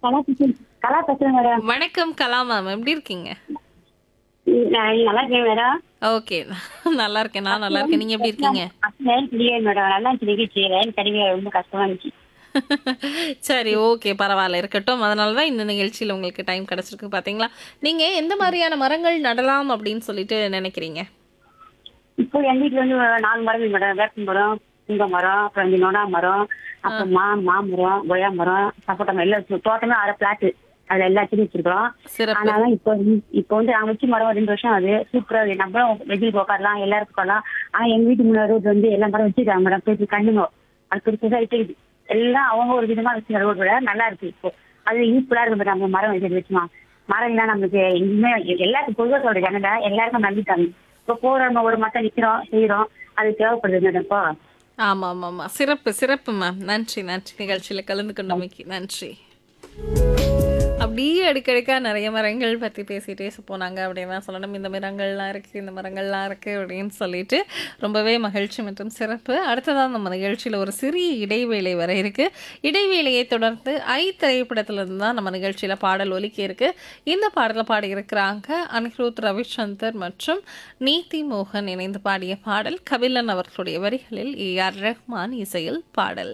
கலா பேசுறேன் கலா பேசுறேன் மேடம் வணக்கம் கலா மேம் எப்படி இருக்கீங்க நான் நல்லா இருக்கேன் மேடம் ஓகே நல்லா இருக்கேன் நான் நல்லா இருக்கேன் நீங்க எப்படி இருக்கீங்க லைன் கிடையாது மேடம் நல்லா இருந்துச்சு நிகழ்ச்சி லைன் கிடைக்க ரொம்ப கஷ்டமா இருந்துச்சு சரி ஓகே பரவாயில்ல இருக்கட்டும் அதனால தான் இந்த நிகழ்ச்சியில் உங்களுக்கு டைம் கிடைச்சிருக்கு பாத்தீங்களா நீங்க எந்த மாதிரியான மரங்கள் நடலாம் அப்படின்னு சொல்லிட்டு நினைக்கிறீங்க இப்போ எங்க வீட்டுல வந்து நாலு மரம் மேடம் வேப்ப மரம் புங்க மரம் அப்புறம் இந்த நொடா மரம் அப்புறம் மா மாமரம் கொய்யா மரம் சப்போட்டா மரம் எல்லாம் வச்சு- தோட்டமே அரை பிளாட் அதுல எல்லாத்தையும் வச்சிருக்கோம் சிறப்பு ஆனாலும் இப்போ வந்து- இப்போ வந்து நான் வச்சு மரம் ரெண்டு வருஷம் அது சூப்பரா இருக்கு நம்மளும் வெஜில் உட்காரலாம் எல்லாருக்கும் உட்காரலாம் ஆனா எங்க வீட்டு முன்னாடி ரோடு வந்து எல்லா மரம் வச்சிருக்காங்க மேடம் போய் கண்ணுங்க அது பெருசா இருக்குது எல்லாம் அவங்க ஒரு விதமா வச்சு ரோடு விட நல்லா இருக்கு இப்போ அது யூஸ்ஃபுல்லா இருக்கு மேடம் நம்ம மரம் வச்சு வச்சுமா மரம் இல்ல நமக்கு எங்குமே எல்லாருக்கும் பொதுவாக சொல்ற ஜனடா எல்லாருக்கும் நம்பிட்டாங்க இப்போ போறோம் ஒரு மட்டம் நிக்கிறோம் செய்யறோம் அது தேவைப்படுது மேடம் இப்போ ஆமா ஆமா ஆமா சிறப்பு சிறப்பு மேம் நன்றி நன்றி நிகழ்ச்சியில கலந்து கொண்டமைக்கு நன்றி அப்படியே அடுக்கடுக்கா நிறைய மரங்கள் பற்றி பேசிட்டே போனாங்க அப்படின்னு சொல்லணும் இந்த மரங்கள்லாம் இருக்குது இந்த மரங்கள்லாம் இருக்குது அப்படின்னு சொல்லிட்டு ரொம்பவே மகிழ்ச்சி மற்றும் சிறப்பு அடுத்ததாக நம்ம நிகழ்ச்சியில் ஒரு சிறிய இடைவேளை வர இருக்குது இடைவேளையை தொடர்ந்து ஐ திரைப்படத்திலிருந்து தான் நம்ம நிகழ்ச்சியில் பாடல் ஒலிக்க இருக்கு இந்த பாடலை பாடியிருக்கிறாங்க அனிருத் ரவிச்சந்தர் மற்றும் நீதி மோகன் இணைந்து பாடிய பாடல் கபிலன் அவர்களுடைய வரிகளில் ஏ ஆர் ரஹ்மான் இசையில் பாடல்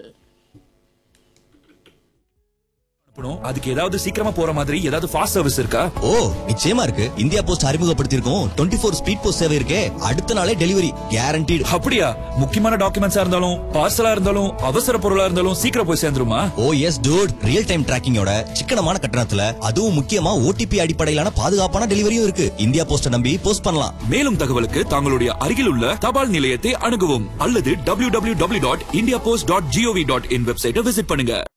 அனுப்பணும். அதுக்கு ஏதாவது சீக்கிரமா போற மாதிரி ஏதாவது ஃபாஸ்ட் சர்வீஸ் இருக்கா ஓ நிச்சயமா இருக்கு இந்தியா போஸ்ட் அறிமுகப்படுத்தியிருக்கோம் டுவெண்ட்டி ஃபோர் ஸ்பீட் போஸ்ட் சேவை இருக்கே அடுத்த நாளே டெலிவரி கேரண்டீடு அப்படியா முக்கியமான டாக்குமெண்ட்ஸா இருந்தாலும் பார்சலா இருந்தாலும் அவசர பொருளா இருந்தாலும் சீக்கிரம் போய் சேர்ந்துருமா oh yes dude real time டிராக்கிங்கோட சிக்கனமான கட்டணத்துல அதுவும் முக்கியமா ஓடிபி அடிப்படையிலான பாதுகாப்பான டெலிவரியும் இருக்கு இந்தியா போஸ்ட நம்பி போஸ்ட் பண்ணலாம் மேலும் தகவலுக்கு தங்களுடைய அருகில் உள்ள தபால் நிலையத்தை அணுகவும் அல்லது www.indiapost.gov.in வெப்சைட்டை விசிட் பண்ணுங்க